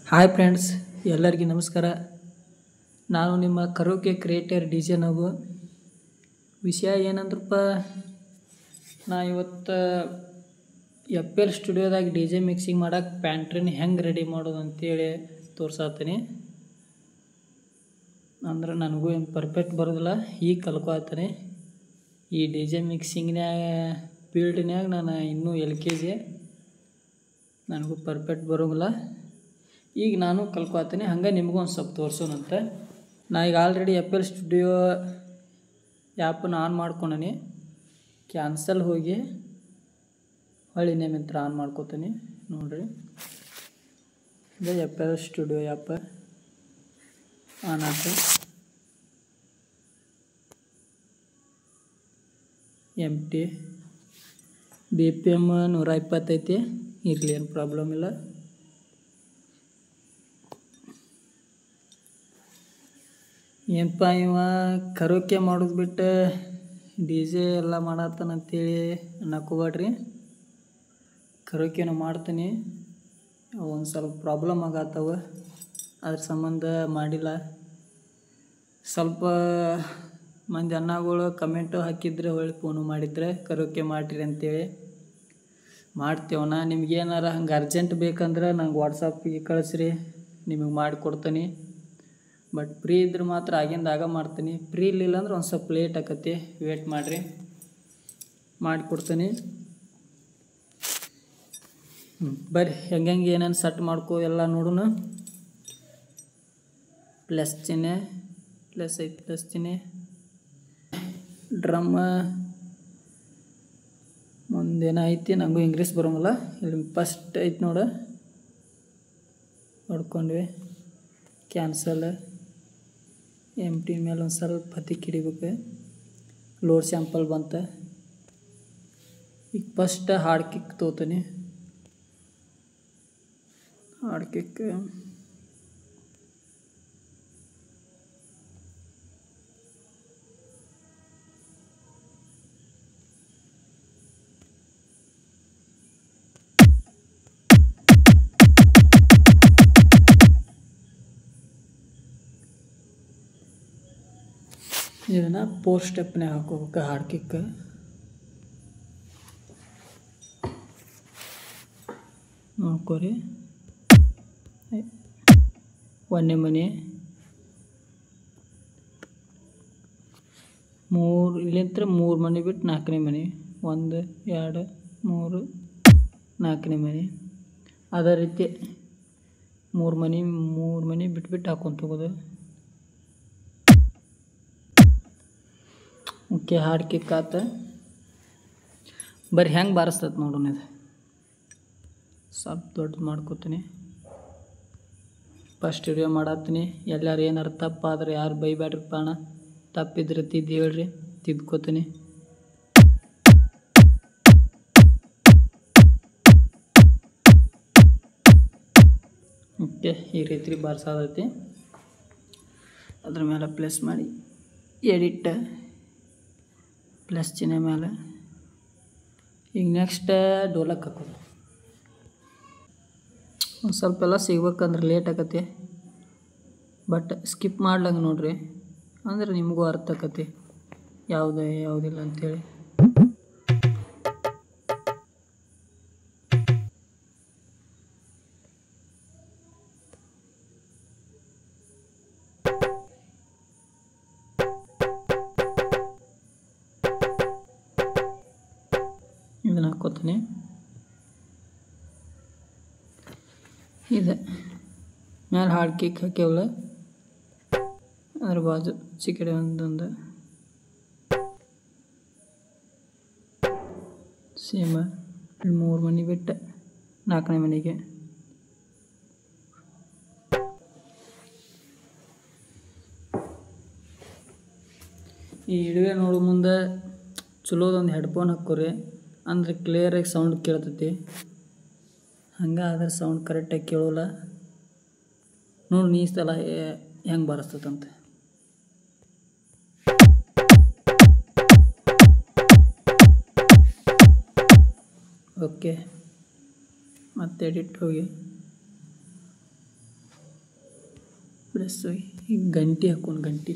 hi friends ಎಲ್ಲರಿಗೂ ನಮಸ್ಕಾರ ನಾನು ನಿಮ್ಮ ಕರೋಕೆ ಕ್ರಿಯೇಟರ್ ಡಿ ಜೆ ನಾವು ವಿಷಯ ಏನಂದ್ರಪ್ಪ ನಾ ಇವತ್ತು ಎಫ್ ಎಲ್ ಸ್ಟುಡಿಯೋದಾಗ ಡಿ ಜೆ ಮಿಕ್ಸಿಂಗ್ ಮಾಡಕ್ಕೆ ಪ್ಯಾಂಟ್ರಿನ ಹೆಂಗೆ ರೆಡಿ ಮಾಡೋದು ಅಂತೇಳಿ ತೋರ್ಸಾತೀನಿ ಅಂದ್ರೆ ನನಗೂ ಏನು ಪರ್ಫೆಕ್ಟ್ ಬರೋದಿಲ್ಲ ಈಗ ಕಲ್ಕೊತೀನಿ ಈ ಡಿ ಜೆ ಮಿಕ್ಸಿಂಗ್ನ್ಯಾಗ ಫೀಲ್ಡ್ನ್ಯಾಗ ನಾನು ಇನ್ನೂ ಎಲ್ ಕೆ ಜಿ ನನಗೂ ಪರ್ಫೆಕ್ಟ್ ಬರೋಂಗಿಲ್ಲ ಈಗ ನಾನು ಕಲ್ಕೊತೀನಿ ಹಂಗೆ ನಿಮಗೂ ಒಂದು ಸ್ವಲ್ಪ ತೋರ್ಸೋಣಂತೆ ನಾ ಈಗ ಆಲ್ರೆಡಿ ಎಫ್ ಎಲ್ ಸ್ಟುಡಿಯೋ ಆ್ಯಪನ್ನ ಆನ್ ಮಾಡ್ಕೊಂಡೀನಿ ಕ್ಯಾನ್ಸಲ್ ಹೋಗಿ ಹೊಳ್ಳಿ ನೇಮಿಂತ್ರ ಆನ್ ಮಾಡ್ಕೋತೀನಿ ನೋಡಿರಿ ಇದು F L studio app on ಆಯ್ತು M T B P M ನೂರ ಇಪ್ಪತ್ತೈತಿ ಇರಲಿ ಏನು ಪ್ರಾಬ್ಲಮ್ ಇಲ್ಲ ಏನಪ್ಪ ಇವ ಕರೋಕೆ ಮಾಡೋದು ಬಿಟ್ಟು ಡಿ ಜೆ ಎಲ್ಲ ಮಾಡತ್ತಾನಂತೇಳಿ ಅನ್ನಕೋಬೇಡ್ರಿ ಕರೋಕೆನೂ ಮಾಡ್ತೀನಿ ಒಂದು ಸ್ವಲ್ಪ ಪ್ರಾಬ್ಲಮ್ ಆಗತ್ತವ ಅದ್ರ ಸಂಬಂಧ ಮಾಡಿಲ್ಲ ಸ್ವಲ್ಪ ಮಂದಿ ಅನ್ನಗಳು ಕಮೆಂಟು ಹಾಕಿದ್ರೆ ಹೊಳ್ಳಿ ಫೋನು ಮಾಡಿದ್ರೆ ಕರೋಕೆ ಮಾಡಿರಿ ಅಂತೇಳಿ ಮಾಡ್ತೇವಣ್ಣ ನಿಮ್ಗೆ ಏನಾರ ಹಂಗೆ ಅರ್ಜೆಂಟ್ ಬೇಕಂದ್ರೆ ನಂಗೆ ವಾಟ್ಸಪ್ಪಿಗೆ ಕಳಿಸ್ರಿ ನಿಮಗೆ ಮಾಡಿಕೊಡ್ತೀನಿ ಬಟ್ ಫ್ರೀ ಇದ್ರೆ ಮಾತ್ರ ಆಗಿಂದ ಆಗ ಮಾಡ್ತೀನಿ ಫ್ರೀ ಇರಲಿಲ್ಲ ಅಂದ್ರೆ ಒಂದು ಸ್ವಲ್ಪ ಲೇಟ್ ಆಕತಿ ವೇಟ್ ಮಾಡಿರಿ ಮಾಡಿಕೊಡ್ತೀನಿ ಹ್ಞೂ ಬರ್ರಿ ಹೆಂಗೆ ಏನೇನು ಸೆಟ್ ಮಾಡ್ಕೋ ಎಲ್ಲ ನೋಡೋಣ ಪ್ಲಸ್ ಚಿಹ್ನೆ ಪ್ಲಸ್ ಐತಿ ಪ್ಲಸ್ ಚಿಹ್ನೆ ಡ್ರಮ್ಮ ಮುಂದೇನೋ ಐತಿ ನನಗೂ ಇಂಗ್ಲೀಷ್ ಬರೋಂಗಿಲ್ಲ ಇಲ್ಲಿ ಫಸ್ಟ್ ಐತಿ ನೋಡು ಹೊಡ್ಕೊಂಡ್ವಿ ಕ್ಯಾನ್ಸಲ್ ಎಮ್ ಟಿ ಮೇಲೆ ಒಂದು ಸ್ವಲ್ಪ ಹತ್ತಿ ಕಿಡಿಬೇಕು ಲೋಡ್ ಸ್ಯಾಂಪಲ್ ಬಂತ ಈಗ ಫಸ್ಟ್ ಹಾರ್ಡ್ ಕಿಕ್ ತೊಗೋತೀನಿ ಹಾರ್ಡ್ ಕಿಕ್ ಇದನ್ನು ಫೋರ್ ಸ್ಟೆಪ್ನಾಗ ಹಾಕೋಬೇಕು ಹಾರ್ಡ್ ಕಿಕ್ ನೋಡ್ಕೊರಿ ಒಂದನೇ ಮನೆ ಮೂರು ಇಲ್ಲಿಂತ್ರ ಮೂರು ಮನೆ ಬಿಟ್ಟು ನಾಲ್ಕನೇ ಮನೆ ಒಂದು ಎರಡು ಮೂರು ನಾಲ್ಕನೇ ಮನೆ ಅದೇ ರೀತಿ ಮೂರು ಮನೆ ಮೂರು ಮನೆ ಬಿಟ್ಬಿಟ್ಟು ಹಾಕೊಂತ ಹೋಗೋದು ಓಕೆ ಹಾರ್ಡ್ ಕಿಕ್ ಆತ ಬರೀ ಹೆಂಗೆ ಬಾರಿಸ್ತದೆ ನೋಡೋಣ ಇದು ಸ್ವಲ್ಪ ದೊಡ್ಡದು ಮಾಡ್ಕೋತೀನಿ ಫಸ್ಟ್ ವಿಡಿಯೋ ಮಾಡತ್ತೀನಿ ಎಲ್ಲಾರು ಏನಾರು ತಪ್ಪಾದ್ರೆ ಯಾರು ಬೈಬ್ಯಾಡ್ರಿಪ್ಪ ಅಣ್ಣ ತಪ್ಪಿದ್ರೆ ತಿದ್ದು ಹೇಳ್ರಿ ತಿದ್ಕೋತೀನಿ ಓಕೆ ಈ ರೀತಿ ಬಾರ್ಸೋದೈತಿ ಅದ್ರ ಮೇಲೆ ಪ್ಲೇಸ್ ಮಾಡಿ ಎಡಿಟ್ ಪ್ಲಸ್ ಚಿಹ್ನೆ ಮೇಲೆ ಈಗ ನೆಕ್ಸ್ಟ್ ಡೋಲಕ್ ಹಾಕೋದು ಒಂದು ಸ್ವಲ್ಪ ಎಲ್ಲ ಸಿಗ್ಬೇಕಂದ್ರೆ ಲೇಟ್ ಆಕತಿ ಬಟ್ ಸ್ಕಿಪ್ ಮಾಡ್ಲಂಗೆ ನೋಡ್ರಿ ಅಂದ್ರೆ ನಿಮಗೂ ಅರ್ಥ ಆಕತಿ ಯಾವುದು ಯಾವುದಿಲ್ಲ ಅಂಥೇಳಿ ಇದನ್ನು ಹಾಕ್ಕೋತೀನಿ ಇದೆ ಮೇಲೆ ಹಾರ್ಡ್ ಕೇಕ್ ಹಾಕ್ಯವಳ ಅದ್ರ ಬಾಜು ಚಿಕಡೆ ಒಂದೊಂದು ಸೇಮ ಮೂರು ಮನೆ ಬಿಟ್ಟು ನಾಲ್ಕನೇ ಮನೆಗೆ ಈ ಇಡುವೆ ನೋಡೋ ಮುಂದೆ ಚಲೋದೊಂದು ಹೆಡ್ಫೋನ್ ಹಾಕೋರಿ ಅಂದ್ರೆ ಕ್ಲಿಯರಾಗಿ ಸೌಂಡ್ ಕೇಳ್ತೈತಿ ಹಂಗೆ ಅದ್ರ ಸೌಂಡ್ ಕರೆಕ್ಟಾಗಿ ಕೇಳೋಲ್ಲ ನೋಡಿ ನೀ ಸಲ ಹೆಂಗೆ ಬಾರಿಸ್ತದಂತೆ ಓಕೆ ಮತ್ತೆ ಎಡಿಟ್ ಹೋಗಿ ಪ್ಲಸ್ ಈಗ ಗಂಟಿ ಹಾಕೊಂಡು ಗಂಟಿ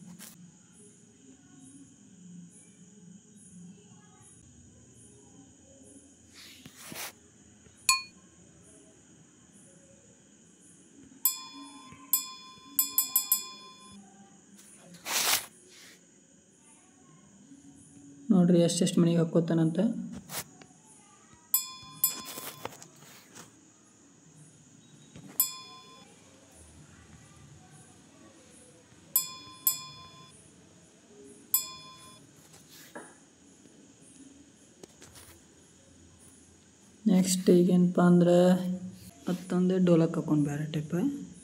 ನೋಡ್ರಿ ಎಷ್ಟೆಷ್ಟು ಮನೆಗೆ ಹಾಕೋತಾನಂತ ನೆಕ್ಸ್ಟ್ ಈಗೇನಪ್ಪ ಅಂದ್ರೆ ಮತ್ತೊಂದು ಡೋಲಕ್ ಹಾಕೊಂಡು ಬೇರೆ ಟೈಪ್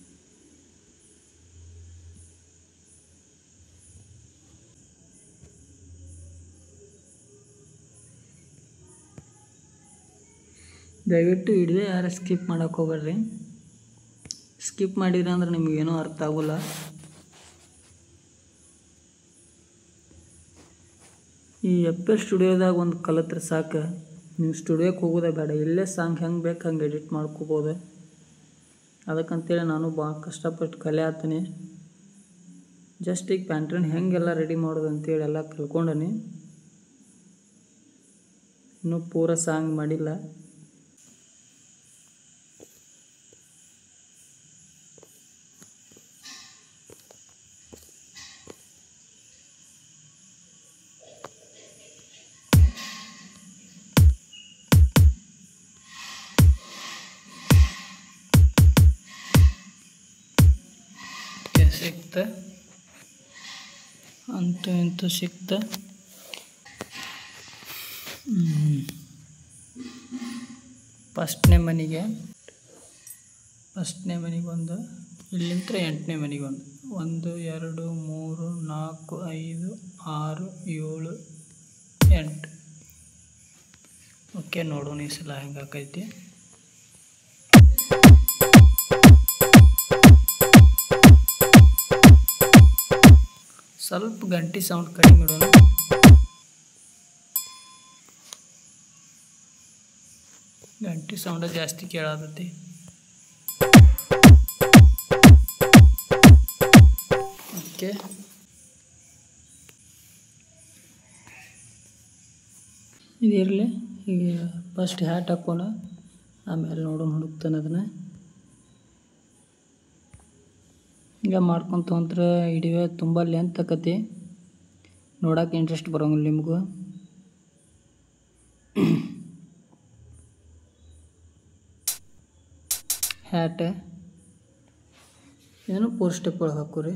ದಯವಿಟ್ಟು ಹಿಡಿದೇ ಯಾರು ಸ್ಕಿಪ್ ಮಾಡೋಕೆ ಹೋಗ್ಬೇಡ್ರಿ ಸ್ಕಿಪ್ ಮಾಡಿದ್ರೆ ಅಂದ್ರೆ ನಿಮಗೇನೂ ಅರ್ಥ ಆಗೋಲ್ಲ ಈ ಎಫ್ ಎಲ್ ಸ್ಟುಡಿಯೋದಾಗ ಒಂದು ಕಲಿತ್ರೆ ಸಾಕು ನೀವು ಸ್ಟುಡಿಯೋಕ್ಕೆ ಹೋಗೋದೇ ಬೇಡ ಇಲ್ಲೇ ಸಾಂಗ್ ಹೆಂಗೆ ಬೇಕು ಹಂಗೆ ಎಡಿಟ್ ಮಾಡ್ಕೋಬೋದು ಅದಕ್ಕಂತೇಳಿ ನಾನು ಭಾಳ ಕಷ್ಟಪಟ್ಟು ಕಲೆ ಆತೀನಿ ಜಸ್ಟ್ ಈಗ ಪ್ಯಾಂಟ್ರನ್ ಹೆಂಗೆಲ್ಲ ರೆಡಿ ಮಾಡೋದು ಅಂತೇಳಿ ಎಲ್ಲ ಕಲ್ಕೊಂಡನಿ ಇನ್ನೂ ಪೂರ ಸಾಂಗ್ ಮಾಡಿಲ್ಲ ಓಕೆ ಸಿಕ್ತ ಅಂತೂ ಇಂತೂ ಸಿಕ್ತ ಫಸ್ಟ್ನೇ ಮನೆಗೆ ಫಸ್ಟ್ನೇ ಮನೆಗೊಂದು ಇಲ್ಲಿಂದ ಎಂಟನೇ ಮನೆಗೊಂದು ಒಂದು ಎರಡು ಮೂರು ನಾಲ್ಕು ಐದು ಆರು ಏಳು ಎಂಟು ಓಕೆ ನೋಡೋಣ ಈ ಸಲ ಹೆಂಗೆ ಆಕೈತಿ ಸ್ವಲ್ಪ ಗಂಟಿ ಸೌಂಡ್ ಕಡಿಮೆ ಇಡೋಣ ಗಂಟಿ ಸೌಂಡ ಜಾಸ್ತಿ ಕೇಳಾತೈತಿ ಓಕೆ ಇದಿರಲಿ ಈಗ ಫಸ್ಟ್ ಹ್ಯಾಟ್ ಹಾಕೋಣ ಆಮೇಲೆ ನೋಡೋಣ ಹುಡುಕ್ತಾನೆ ಅದನ್ನು ಈಗ ಮಾಡ್ಕೊಂತ ಹೊಂತ್ರ ಹಿಡಿವೆ ತುಂಬ ಲೆಂತ್ ಆಕತಿ ನೋಡಕ್ಕೆ ಇಂಟ್ರೆಸ್ಟ್ ಬರೋಂಗಿಲ್ಲ ನಿಮಗೂ ಹ್ಯಾಟ್ ಏನು ಫೋರ್ ಸ್ಟೆಪ್ ಒಳಗೆ ಹಾಕೋರಿ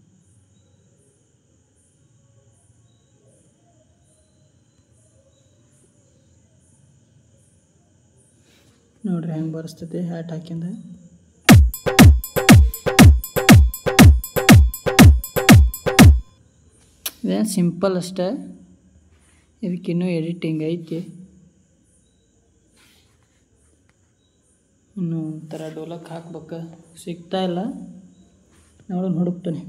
ನೋಡ್ರಿ ಹೆಂಗೆ ಬರೆಸ್ತೈತಿ ಹ್ಯಾಟ್ ಹಾಕಿಂದ ಇದೇನು ಸಿಂಪಲ್ ಅಷ್ಟೇ ಇದಕ್ಕಿನ್ನೂ ಎಡಿಟಿಂಗ್ ಐತಿ ಇನ್ನು ಒಂಥರ ಡೋಲಕ್ ಹಾಕ್ಬೇಕು ಸಿಗ್ತಾ ಇಲ್ಲ ನೋಡೋಣ ಹುಡುಕ್ತಾನೆ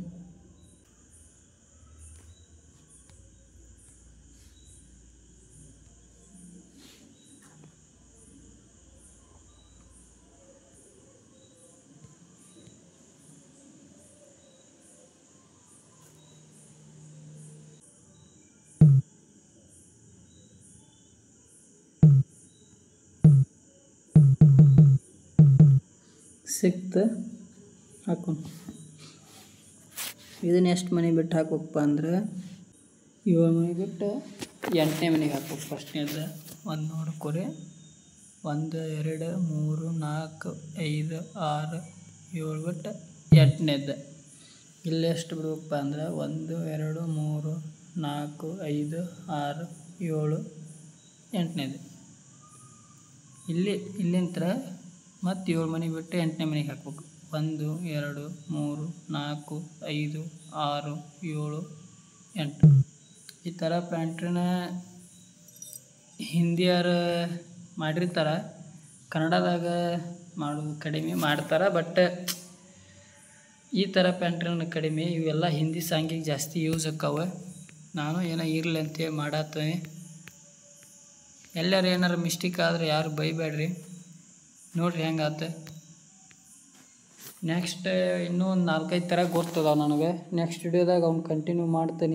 ಸಿಕ್ತು ಹಾಕೋಣ ಇದನ್ನ ಎಷ್ಟು ಮನೆ ಬಿಟ್ಟು ಹಾಕ್ಬೇಕಪ್ಪ ಅಂದ್ರೆ ಏಳು ಮನೆ ಬಿಟ್ಟು ಎಂಟನೇ ಮನೆಗೆ ಹಾಕ್ಬೇಕು ಫಸ್ಟ್ನೇದು ಒಂದು ನೋಡ್ಕೊರಿ ಒಂದು ಎರಡು ಮೂರು ನಾಲ್ಕು ಐದು ಆರು ಏಳು ಬಿಟ್ಟು ಎಂಟನೇದು ಇಲ್ಲಿ ಎಷ್ಟು ಬಿಡ್ಬೇಕಪ್ಪ ಅಂದ್ರೆ ಒಂದು ಎರಡು ಮೂರು ನಾಲ್ಕು ಐದು ಆರು ಏಳು ಎಂಟನೇದು ಇಲ್ಲಿ ಇಲ್ಲಿಂತ್ರ ಮತ್ತು ಏಳು ಮನೆ ಬಿಟ್ಟು ಎಂಟನೇ ಮನೆಗೆ ಹಾಕ್ಬೇಕು ಒಂದು ಎರಡು ಮೂರು ನಾಲ್ಕು ಐದು ಆರು ಏಳು ಎಂಟು ಈ ಥರ ಪ್ಯಾಂಟ್ರನ್ನ ಹಿಂದಿಯರು ಮಾಡಿರ್ತಾರೆ ಕನ್ನಡದಾಗ ಮಾಡೋದು ಕಡಿಮೆ ಮಾಡ್ತಾರೆ ಬಟ್ ಈ ಥರ ಪ್ಯಾಂಟ್ರನ್ನ ಕಡಿಮೆ ಇವೆಲ್ಲ ಹಿಂದಿ ಸಾಂಗಿಗೆ ಜಾಸ್ತಿ ಯೂಸ್ ಆಕ್ಕವ ನಾನು ಏನೋ ಇರಲಿ ಅಂತೇಳಿ ಮಾಡತ್ತೀನಿ ಎಲ್ಲಾರು ಏನಾರು ಮಿಸ್ಟೇಕ್ ಆದ್ರೆ ಯಾರು ಬೈಬೇಡ್ರಿ ನೋಡ್ರಿ ಹೆಂಗಾತ ನೆಕ್ಸ್ಟ್ ಇನ್ನೂ ಒಂದು ನಾಲ್ಕೈದು ಥರ ಗೊತ್ತದ ನನಗೆ ನೆಕ್ಸ್ಟ್ ವಿಡಿಯೋದಾಗ ಅವ್ನು ಕಂಟಿನ್ಯೂ ಮಾಡ್ತೀನಿ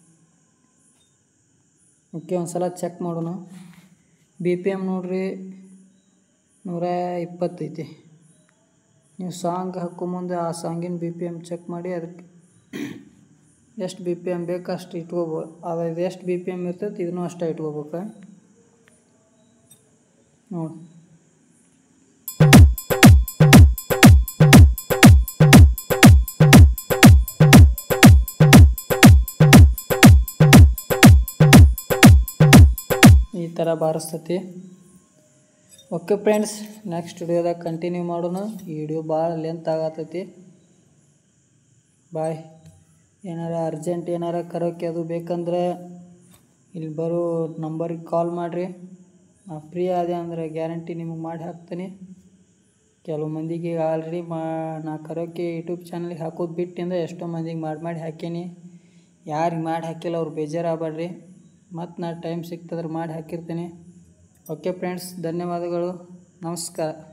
ಓಕೆ ಒಂದು ಸಲ ಚೆಕ್ ಮಾಡೋಣ ಬಿ ಪಿ ಎಮ್ ನೋಡ್ರಿ ನೂರ ಇಪ್ಪತ್ತೈತಿ ನೀವು ಸಾಂಗ್ ಹಾಕೋ ಮುಂದೆ ಆ ಸಾಂಗಿನ ಬಿ ಪಿ ಎಮ್ ಚೆಕ್ ಮಾಡಿ ಅದಕ್ಕೆ ಎಷ್ಟು ಬಿ ಪಿ ಎಮ್ ಬೇಕು ಅಷ್ಟು ಇಟ್ಕೋಬೋದು ಅದು ಎಷ್ಟು ಬಿ ಪಿ ಎಮ್ ಇರ್ತೈತೆ ಇದನ್ನು ಅಷ್ಟೇ ಇಟ್ಕೋಬೇಕು ನೋಡಿ ಈ ಥರ ಬಾರಿಸ್ತತಿ ಓಕೆ ಫ್ರೆಂಡ್ಸ್ ನೆಕ್ಸ್ಟ್ ವಿಡಿಯೋದಾಗ ಕಂಟಿನ್ಯೂ ಮಾಡೋಣ ಈ ವಿಡಿಯೋ ಭಾಳ ಲೆಂತ್ ಆಗತ್ತೈತಿ ಬಾಯ್ ಏನಾರ ಅರ್ಜೆಂಟ್ ಏನಾರ ಕರೋಕೆ ಅದು ಬೇಕಂದ್ರೆ ಇಲ್ಲಿ ಬರೋ ನಂಬರಿಗೆ ಕಾಲ್ ಮಾಡಿರಿ ನಾ ಫ್ರೀ ಆದೆ ಅಂದರೆ ಗ್ಯಾರಂಟಿ ನಿಮಗೆ ಮಾಡಿ ಹಾಕ್ತೀನಿ ಕೆಲವು ಮಂದಿಗೆ ಆಲ್ರೆಡಿ ಮಾ ನಾ ಕರೋಕೆ ಯೂಟ್ಯೂಬ್ ಚಾನಲ್ಗೆ ಹಾಕೋದು ಬಿಟ್ಟಿಂದ ಎಷ್ಟೋ ಮಂದಿಗೆ ಮಾಡಿ ಮಾಡಿ ಹಾಕೀನಿ ಯಾರಿಗೆ ಮಾಡಿ ಹಾಕಿಲ್ಲ ಅವ್ರು ಬೇಜಾರಾಗಬೇಡ್ರಿ ಮತ್ತು ನಾ ಟೈಮ್ ಸಿಕ್ತದ್ರೆ ಮಾಡಿ ಹಾಕಿರ್ತೀನಿ ಓಕೆ ಫ್ರೆಂಡ್ಸ್ ಧನ್ಯವಾದಗಳು ನಮಸ್ಕಾರ